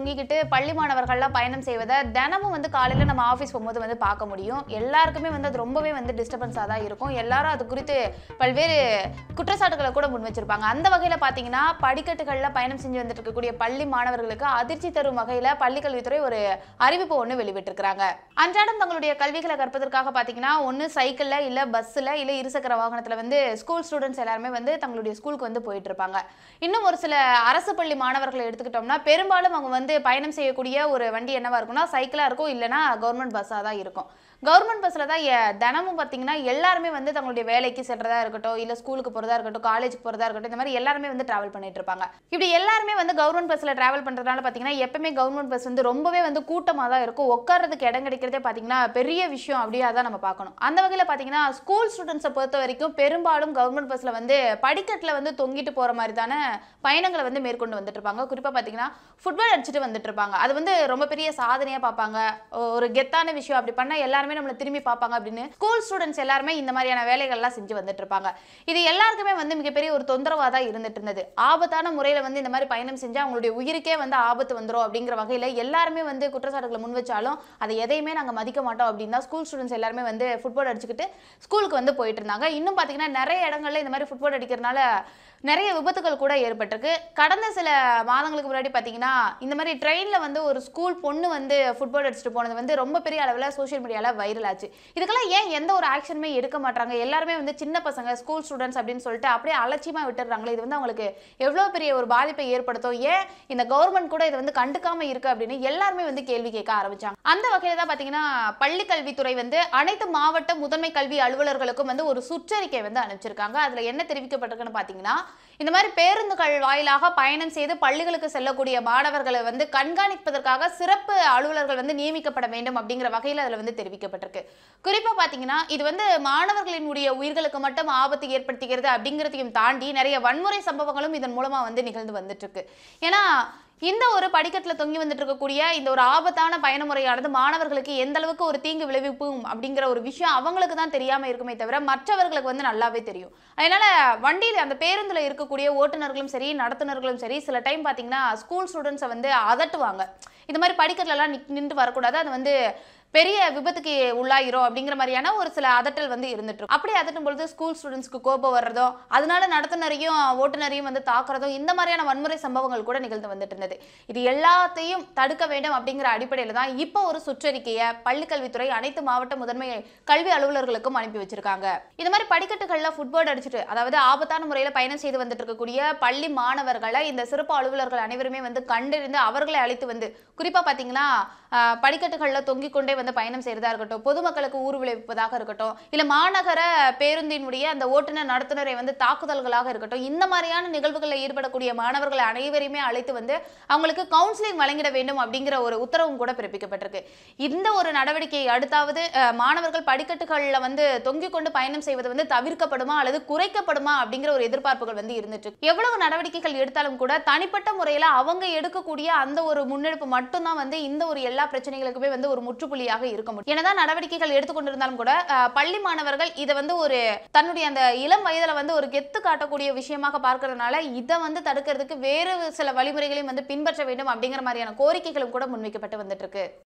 தொங்கிக்கிட்டு பள்ளி மாணவர்கள்லாம் பயணம் செய்வதை தினமும் வந்து காலையில் நம்ம ஆஃபீஸ் போகும்போது வந்து பார்க்க முடியும் எல்லாருக்குமே வந்து அது ரொம்பவே வந்து டிஸ்டர்பன்ஸாக தான் இருக்கும் எல்லாரும் அது குறித்து பல்வேறு குற்றச்சாட்டுகளை கூட முன் வச்சிருப்பாங்க அந்த வகையில் பார்த்தீங்கன்னா படிக்கட்டுகளில் பயணம் செஞ்சு வந்துட்டு இருக்கக்கூடிய பள்ளி மாணவர்களுக்கு அதிர்ச்சி தரும் வகையில் பள்ளிக்கல்வித்துறை ஒரு அறிவிப்பு ஒன்று வெளிவிட்டிருக்கிறாங்க அன்றாடம் தங்களுடைய கல்விகளை கற்பதற்காக பார்த்தீங்கன்னா ஒன்று சைக்கிளில் இல்லை பஸ்ஸில் இல்லை இருசக்கர வாகனத்தில் வந்து ஸ்கூல் ஸ்டூடெண்ட்ஸ் எல்லாருமே வந்து தங்களுடைய ஸ்கூலுக்கு வந்து போயிட்டு இருப்பாங்க இன்னும் ஒரு சில அரசு பள்ளி மாணவர்களை எடுத்துக்கிட்டோம்னா பெரும்பாலும் அவங்க வந்து பயணம் செய்யக்கூடிய ஒரு வண்டி என்னவா இருக்கும்னா சைக்கிளாக இருக்கும் இல்லைன்னா கவர்மெண்ட் பஸ்ஸாக தான் இருக்கும் கவர்மெண்ட் பஸ்ஸில் தான் எ- தினமும் பார்த்தீங்கன்னா எல்லாருமே வந்து தங்களுடைய வேலைக்கு செல்றதா இருக்கட்டும் இல்லை ஸ்கூலுக்கு போகிறதா இருக்கட்டும் காலேஜுக்கு போகிறதா இருக்கட்டும் இந்த மாதிரி எல்லாருமே வந்து ட்ராவல் பண்ணிட்டு இருப்பாங்க இப்படி எல்லாருமே வந்து கவர்மெண்ட் பஸ்ஸில் ட்ராவல் பண்ணுறதுனால பார்த்தீங்கன்னா எப்பவுமே கவர்மெண்ட் பஸ் வந்து ரொம்பவே வந்து கூட்டமாக தான் இருக்கும் உட்கார்றதுக்கு இடம் கிடைக்கிறதே பார்த்தீங்கன்னா பெரிய விஷயம் அப்படியே தான் நம்ம பார்க்கணும் அந்த வகையில் பார்த்தீங்கன்னா ஸ்கூல் ஸ்டூடெண்ட்ஸை பொறுத்த வரைக்கும் பெரும்பாலும் கவர்மெண்ட் பஸ்ஸில் வந்து படிக்கட்டில் வந்து தொங்கிட்டு போகிற மாதிரி தானே பயணங்களை வந்து மேற்கொண்டு வந்துட்டு இருப்பாங்க குறிப்பாக பார்த்தீங்கன்னா ஃபுட்பால் அடிச்சுட்டு வந்துட்டு இருப்பாங்க அது வந்து ரொம்ப பெரிய சாதனையாக பார்ப்பாங்க ஒரு கெத்தான விஷயம் அப்படி பண்ணால் எல்லாருமே நம்மளை திரும்பி பார்ப்பாங்க அப்படின்னு ஸ்கூல் ஸ்டூடெண்ட்ஸ் எல்லாருமே இந்த மாதிரியான வேலைகள்லாம் செஞ்சு வந்துட்டு இருப்பாங்க இது எல்லாருக்குமே வந்து மிகப்பெரிய ஒரு தொந்தரவாக தான் இருந்துட்டு இருந்தது ஆபத்தான முறையில் வந்து இந்த மாதிரி பயணம் செஞ்சு அவங்களுடைய உயிருக்கே வந்து ஆபத்து வந்துரும் அப்படிங்கிற வகையில் எல்லாருமே வந்து குற்றச்சாட்டுகளை முன் வச்சாலும் அதை எதையுமே நாங்கள் மதிக்க மாட்டோம் அப்படின்னு தான் ஸ்கூல் ஸ்டூடெண்ட்ஸ் எல்லாருமே வந்து ஃபுட்பால் அடிச்சுக்கிட்டு ஸ்கூலுக்கு வந்து போயிட்டு இருந்தாங்க இன்னும் பார்த்தீங்கன்னா நிறைய இடங்கள்ல இந்த மாதிரி ஃபுட்பால் அடிக்கிறதுனால நிறைய விபத்துகள் கூட ஏற்பட்டிருக்கு கடந்த சில மாதங்களுக்கு முன்னாடி பார்த்தீங்கன்னா இந்த மாதிரி ட்ரெயினில் வந்து ஒரு ஸ்கூல் பொண்ணு வந்து ஃபுட்பால் அடிச்சுட்டு போனது வந்து ரொம்ப பெரிய அளவில் சோஷியல் மீடியாவில் வைரல் ஆச்சு இதுக்கெல்லாம் ஏன் எந்த ஒரு ஆக்ஷனுமே எடுக்க மாட்டாங்க எல்லாருமே வந்து சின்ன பசங்க ஸ்கூல் ஸ்டூடெண்ட்ஸ் அப்படின்னு சொல்லிட்டு அப்படியே அலட்சியமாக விட்டுறாங்களே இது வந்து அவங்களுக்கு எவ்வளோ பெரிய ஒரு பாதிப்பை ஏற்படுத்தும் ஏன் இந்த கவர்மெண்ட் கூட இதை வந்து கண்டுக்காம இருக்கு அப்படின்னு எல்லாருமே வந்து கேள்வி கேட்க ஆரம்பிச்சாங்க அந்த வகையில் தான் பார்த்தீங்கன்னா பள்ளி கல்வித்துறை வந்து அனைத்து மாவட்ட முதன்மை கல்வி அலுவலர்களுக்கும் வந்து ஒரு சுற்றறிக்கை வந்து அனுப்பிச்சிருக்காங்க அதில் என்ன தெரிவிக்கப்பட்டிருக்குன்னு பார்த்தீங்கன்னா இந்த மாதிரி பேருந்துகள் வாயிலாக பயணம் செய்து பள்ளிகளுக்கு செல்லக்கூடிய மாணவர்களை வந்து கண்காணிப்பதற்காக சிறப்பு அலுவலர்கள் வந்து நியமிக்கப்பட வேண்டும் அப்படிங்கிற வகையில் அதில் வந்து தெரிவிக்கப்பட்டிருக்கு குறிப்பாக பார்த்தீங்கன்னா இது வந்து மாணவர்களினுடைய உயிர்களுக்கு மட்டும் ஆபத்து ஏற்படுத்துகிறது அப்படிங்கிறதையும் தாண்டி நிறைய வன்முறை சம்பவங்களும் இதன் மூலமாக வந்து நிகழ்ந்து வந்துட்டு இருக்கு ஏன்னா இந்த ஒரு படிக்கட்டில் தொங்கி வந்துட்டு இருக்கக்கூடிய இந்த ஒரு ஆபத்தான பயணமுறையானது மாணவர்களுக்கு எந்த அளவுக்கு ஒரு தீங்கு விளைவிப்பும் அப்படிங்கிற ஒரு விஷயம் அவங்களுக்கு தான் தெரியாம இருக்குமே தவிர மற்றவர்களுக்கு வந்து நல்லாவே தெரியும் அதனால வண்டியில் அந்த பேருந்துல இருக்கக்கூடிய ஓட்டுநர்களும் சரி நடத்துனர்களும் சரி சில டைம் பார்த்தீங்கன்னா ஸ்கூல் ஸ்டூடெண்ட்ஸை வந்து அதட்டுவாங்க இந்த மாதிரி படிக்கட்டுலலாம் நிக் நின்று வரக்கூடாது அது வந்து பெரிய விபத்துக்கு உள்ளாயிரும் அப்படிங்கிற மாதிரியான ஒரு சில அதட்டல் வந்து இருந்துட்டு இருக்கும். அப்படி அதட்டும் பொழுது ஸ்கூல் ஸ்டூடெண்ட்ஸ்க்கு கோபம் வர்றதோ அதனால நடத்துனரையும் ஓட்டுநரையும் வந்து தாக்குறதும் இந்த மாதிரியான வன்முறை சம்பவங்கள் கூட நிகழ்ந்து வந்துட்டு இருந்தது இது எல்லாத்தையும் தடுக்க வேண்டும் அப்படிங்கிற அடிப்படையில் தான் இப்போ ஒரு சுற்றறிக்கையை பள்ளிக்கல்வித்துறை அனைத்து மாவட்ட முதன்மை கல்வி அலுவலர்களுக்கும் அனுப்பி வச்சிருக்காங்க இந்த மாதிரி படிக்கட்டுகள்ல ஃபுட்பால் அடிச்சுட்டு அதாவது ஆபத்தான முறையில் பயணம் செய்து வந்துட்டு இருக்கக்கூடிய பள்ளி மாணவர்களை இந்த சிறப்பு அலுவலர்கள் அனைவருமே வந்து கண்டறிந்து அவர்களை அழைத்து வந்து குறிப்பா பாத்தீங்கன்னா ஆஹ், படிக்கட்டுகள்ல தொங்கிக் கொண்டே வந்து பயணம் செய்யறதா இருக்கட்டும் பொதுமக்களுக்கு ஊர் விளைவிப்பதாக இருக்கட்டும் இல்ல மாநகர பேருந்தினுடைய அந்த ஓட்டுநர் நடத்துனரை வந்து தாக்குதல்களாக இருக்கட்டும் இந்த மாதிரியான நிகழ்வுகளில் ஈடுபடக்கூடிய மாணவர்களை அனைவரையுமே அழைத்து வந்து அவங்களுக்கு கவுன்சிலிங் வழங்கிட வேண்டும் அப்படிங்கிற ஒரு உத்தரவும் கூட பிறப்பிக்கப்பட்டிருக்கு இந்த ஒரு நடவடிக்கையை அடுத்தாவது அஹ், மாணவர்கள் படிக்கட்டுகளில் வந்து தொங்கிக் கொண்டு பயணம் செய்வது வந்து தவிர்க்கப்படுமா அல்லது குறைக்கப்படுமா அப்படிங்கிற ஒரு எதிர்பார்ப்புகள் வந்து இருந்துட்டு இருக்கு. எவ்வளவு நடவடிக்கைகள் எடுத்தாலும் கூட தனிப்பட்ட முறையில் அவங்க எடுக்கக்கூடிய அந்த ஒரு முன்னெடுப்பு மட்டும்தான் வந்து இந்த ஒரு எல்லா பிரச்சனைகளுக்குமே வந்து ஒரு முற்றுப்புள்ளியாக இருக்க முடியும் என்னதான் நடவடிக்கைகள் எடுத்துக்கொண்டிருந்தாலும் கூட அஹ், பள்ளி மாணவர்கள் இதை வந்து ஒரு தன்னுடைய அந்த இளம் வயதுல வந்து ஒரு கெத்து காட்டக்கூடிய விஷயமாக பார்க்கறதுனால இதை வந்து தடுக்கிறதுக்கு வேறு சில வழிமுறைகளையும் வந்து பின்பற்ற வேண்டும் அப்படிங்கிற மாதிரியான கோரிக்கைகளும் கூட முன்வைக்கப்பட்டு வந்துட்டு இருக்கு